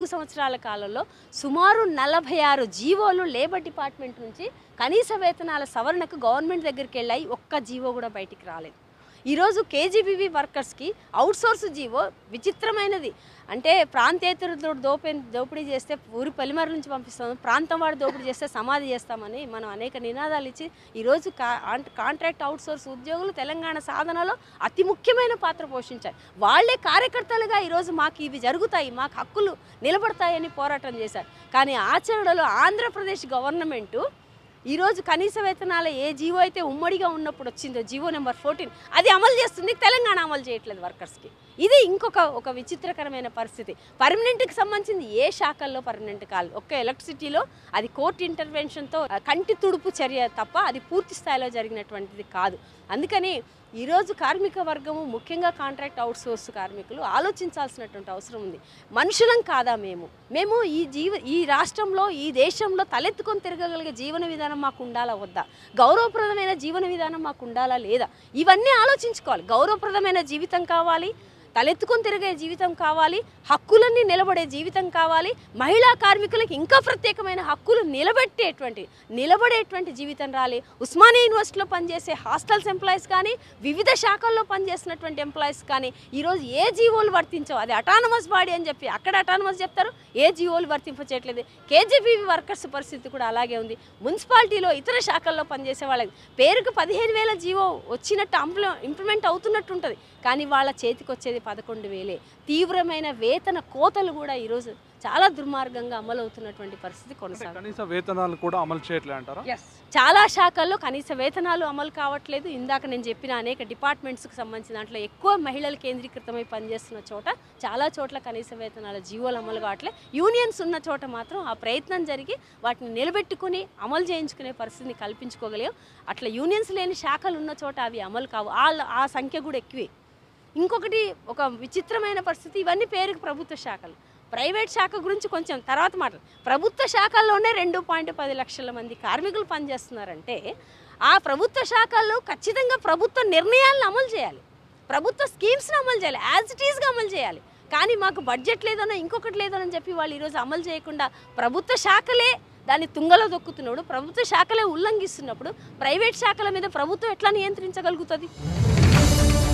సంవత్సరాల కాలంలో సుమారు నలభై ఆరు జీవోలు లేబర్ డిపార్ట్మెంట్ నుంచి కనీస వేతనాల సవరణకు గవర్నమెంట్ దగ్గరికి వెళ్ళాయి ఒక్క జీవో కూడా బయటికి రాలేదు ఈరోజు కేజీబీవీ వర్కర్స్కి అవుట్సోర్స్ జీవో విచిత్రమైనది అంటే ప్రాంతేతరులతో దోపే దోపిడీ చేస్తే ఊరి పలిమర నుంచి పంపిస్తాం ప్రాంతం వాడు దోపిడీ చేస్తే సమాధి చేస్తామని మనం అనేక నినాదాలు ఇచ్చి ఈరోజు కా ఆంట్- కాంట్రాక్ట్ అవుట్సోర్స్ ఉద్యోగులు తెలంగాణ సాధనలో అతి ముఖ్యమైన పాత్ర పోషించారు వాళ్ళే కార్యకర్తలుగా ఈరోజు మాకు ఇవి జరుగుతాయి మాకు హక్కులు నిలబడతాయని పోరాటం చేశారు కానీ ఆచరణలో ఆంధ్రప్రదేశ్ గవర్నమెంటు ఈరోజు కనీస వేతనాల ఏ జీవో అయితే ఉమ్మడిగా ఉన్నప్పుడు వచ్చిందో జీవో నెంబర్ ఫోర్టీన్ అది అమలు చేస్తుంది తెలంగాణ అమలు చేయట్లేదు వర్కర్స్కి ఇది ఇంకొక ఒక విచిత్రకరమైన పరిస్థితి పర్మనెంట్కి సంబంధించింది ఏ శాఖల్లో పర్మనెంట్ కాదు ఒక్క ఎలక్ట్రిసిటీలో అది కోర్టు ఇంటర్వెన్షన్తో ఆ, కంటి తుడుపు చర్య తప్ప అది పూర్తి స్థాయిలో జరిగినటువంటిది కాదు అందుకని ఈరోజు కార్మిక వర్గము ముఖ్యంగా కాంట్రాక్ట్ అవుట్సోర్స్ కార్మికులు ఆలోచించాల్సినటువంటి అవసరం ఉంది మనుషులం కాదా మేము మేము ఈ జీవ ఈ రాష్ట్రంలో ఈ దేశంలో తలెత్తుకొని తిరగగలిగే జీవన విధానం మాకు ఉండాలా వద్దా గౌరవప్రదమైన జీవన విధానం మాకు ఉండాలా లేదా ఇవన్నీ ఆలోచించుకోవాలి గౌరవప్రదమైన జీవితం కావాలి తలెత్తుకొని తిరిగే జీవితం కావాలి హక్కులన్నీ నిలబడే జీవితం కావాలి మహిళా కార్మికులకు ఇంకా ప్రత్యేకమైన హక్కులు నిలబెట్టేటువంటి నిలబడేటువంటి జీవితం రాలి ఉస్మానియా యూనివర్సిటీలో పనిచేసే హాస్టల్స్ ఎంప్లాయీస్ కానీ వివిధ శాఖల్లో పనిచేస్తున్నటువంటి ఎంప్లాయీస్ కానీ ఈరోజు ఏ జీవోలు వర్తించవు అది అటానమస్ బాడీ అని చెప్పి అక్కడ అటానమస్ చెప్తారు ఏ జీవోలు వర్తింప చేయట్లేదు కేజీబీవీ వర్కర్స్ పరిస్థితి కూడా అలాగే ఉంది మున్సిపాలిటీలో ఇతర శాఖల్లో పనిచేసే వాళ్ళకి పేరుకు పదిహేను వేల జీవో వచ్చినట్టు అంప్ల ఇంప్లిమెంట్ అవుతున్నట్టు ఉంటుంది కానీ వాళ్ళ చేతికి వచ్చేది పదకొండు వేలే తీవ్రమైన వేతన కోతలు కూడా ఈరోజు చాలా దుర్మార్గంగా అమలవుతున్నటువంటి పరిస్థితి అంటే కొనసాగుతుంది కనీస వేతనాలు కూడా అమలు చేయట్లే అంటారా చాలా శాఖల్లో కనీస వేతనాలు అమలు కావట్లేదు ఇందాక నేను చెప్పిన అనేక డిపార్ట్మెంట్స్కి సంబంధించిన దాంట్లో ఎక్కువ మహిళలు కేంద్రీకృతమై పనిచేస్తున్న చోట చాలా చోట్ల కనీస వేతనాల జీవోలు అమలు కావట్లే యూనియన్స్ ఉన్న చోట మాత్రం ఆ ప్రయత్నం జరిగి వాటిని నిలబెట్టుకుని అమలు చేయించుకునే పరిస్థితిని కల్పించుకోగలిగాం అట్లా యూనియన్స్ లేని శాఖలు ఉన్న చోట అవి అమలు కావు ఆ ఆ సంఖ్య కూడా ఎక్కువే ఇంకొకటి ఒక విచిత్రమైన పరిస్థితి ఇవన్నీ పేరుకి ప్రభుత్వ శాఖలు ప్రైవేట్ శాఖ గురించి కొంచెం తర్వాత మాటలు ప్రభుత్వ శాఖల్లోనే రెండు పాయింట్ పది లక్షల మంది కార్మికులు పనిచేస్తున్నారంటే ఆ ప్రభుత్వ శాఖల్లో ఖచ్చితంగా ప్రభుత్వ నిర్ణయాలను అమలు చేయాలి ప్రభుత్వ స్కీమ్స్ని అమలు చేయాలి యాజ్ ఇట్ ఈస్గా అమలు చేయాలి కానీ మాకు బడ్జెట్ లేదనో ఇంకొకటి లేదనో చెప్పి వాళ్ళు ఈరోజు అమలు చేయకుండా ప్రభుత్వ శాఖలే దాన్ని తుంగలో దొక్కుతున్నాడు ప్రభుత్వ శాఖలే ఉల్లంఘిస్తున్నప్పుడు ప్రైవేట్ శాఖల మీద ప్రభుత్వం ఎట్లా నియంత్రించగలుగుతుంది